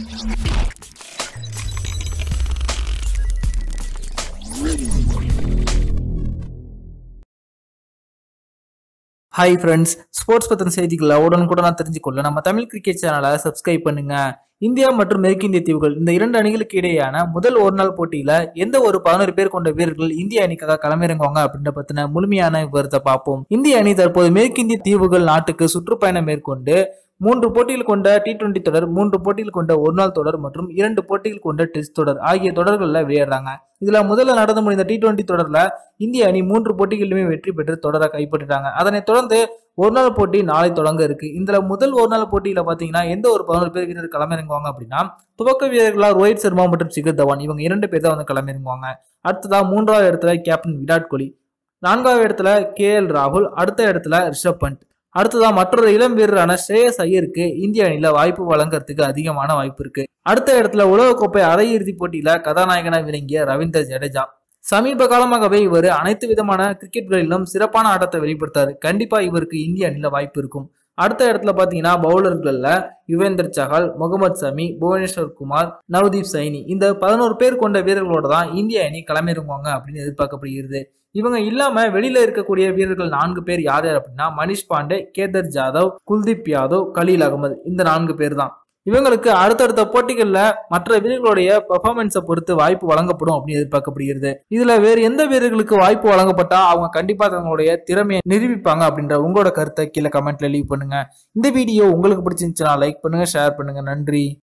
hi friends sports பத்தின செய்திகளை உடனுக்குடன் தெரிஞ்சுக்கொள்ள நம்ம தமிழ் கிரிக்கெட் சேனலை சப்ஸ்கிரைப் பண்ணுங்க இந்தியா மற்றும் மேற்கிந்திய தீவுகள் இந்த இரண்டு அணிகளுக்கு இடையேயான முதல் ஒரு நாள் போட்டியில எந்த ஒரு பதினோரு பேர் கொண்ட வீரர்கள் இந்திய அணிக்காக களமிறங்குவாங்க அப்படின்ற பத்தின முழுமையான விவரத்தை பார்ப்போம் இந்திய அணி தற்போது மேற்கிந்திய தீவுகள் நாட்டுக்கு சுற்றுப்பயணம் மேற்கொண்டு மூன்று போட்டிகள் கொண்ட டி டுவெண்டி தொடர் மூன்று போட்டிகள் கொண்ட ஒரு நாள் தொடர் மற்றும் இரண்டு போட்டிகள் கொண்ட டெஸ்ட் தொடர் ஆகிய தொடர்களில் விளையாடுறாங்க இதுல முதல்ல நடந்து முடிந்த டி டுவெண்டி தொடர்ல இந்திய அணி மூன்று போட்டிகளிலுமே வெற்றி பெற்று தொடரை கைப்பற்றிட்டாங்க அதனைத் தொடர்ந்து ஒரு நாள் போட்டி நாளை தொடங்க இருக்கு இதுல முதல் ஒரு நாள் போட்டியில பாத்தீங்கன்னா எந்த ஒரு பதினோரு பேர் வீரர் களமிறங்குவாங்க அப்படின்னா துவக்க வீரர்களா ரோஹித் சர்மா மற்றும் சிகர் தவான் இவங்க இரண்டு பேர் தான் வந்து களமிறங்குவாங்க அடுத்ததா மூன்றாவது இடத்துல கேப்டன் விராட் கோலி நான்காவது இடத்துல கே எல் ராகுல் அடுத்த இடத்துல ரிஷப் பண்ட் அடுத்ததா மற்றொரு இளம் வீரரான ஸ்ரேயஸ் ஐயருக்கு இந்திய அணியில வாய்ப்பு வழங்குறதுக்கு அதிகமான வாய்ப்பு இருக்கு அடுத்த இடத்துல உலகக்கோப்பை அரையிறுதி போட்டியில கதாநாயகனா விளங்கிய ரவீந்தர் ஜடேஜா சமீப காலமாகவே இவர் அனைத்து விதமான கிரிக்கெட்களிலும் சிறப்பான ஆட்டத்தை வெளிப்படுத்தாரு கண்டிப்பா இவருக்கு இந்திய அணியில வாய்ப்பு இருக்கும் அடுத்த இடத்துல பாத்தீங்கன்னா பவுலர்கள்ல யுவேந்தர் சஹால் முகமது சமி புவனேஸ்வர் குமார் நவதீப் சைனி இந்த பதினோரு பேர் கொண்ட வீரர்களோட தான் இந்திய அணி களமிறங்குவாங்க அப்படின்னு எதிர்பார்க்கப்படுகிறது இவங்க இல்லாம வெளியில இருக்கக்கூடிய வீரர்கள் நான்கு பேர் யார் யார் அப்படின்னா மணிஷ் பாண்டே கேதர் ஜாதவ் குல்தீப் யாதவ் கலீல் அகமது இந்த நான்கு பேர் தான் இவங்களுக்கு அடுத்தடுத்த போட்டிகள்ல மற்ற வீரர்களுடைய பெர்ஃபார்மன்ஸை பொறுத்து வாய்ப்பு வழங்கப்படும் அப்படின்னு எதிர்பார்க்கப்படுகிறது இதுல வேறு எந்த வீரர்களுக்கு வாய்ப்பு வழங்கப்பட்டா அவங்க கண்டிப்பா தங்களுடைய திறமையை நிரூபிப்பாங்க அப்படின்ற உங்களோட கருத்தை கீழே கமெண்ட்ல லீவ் பண்ணுங்க இந்த வீடியோ உங்களுக்கு பிடிச்சிருந்துச்சுன்னா லைக் பண்ணுங்க ஷேர் பண்ணுங்க நன்றி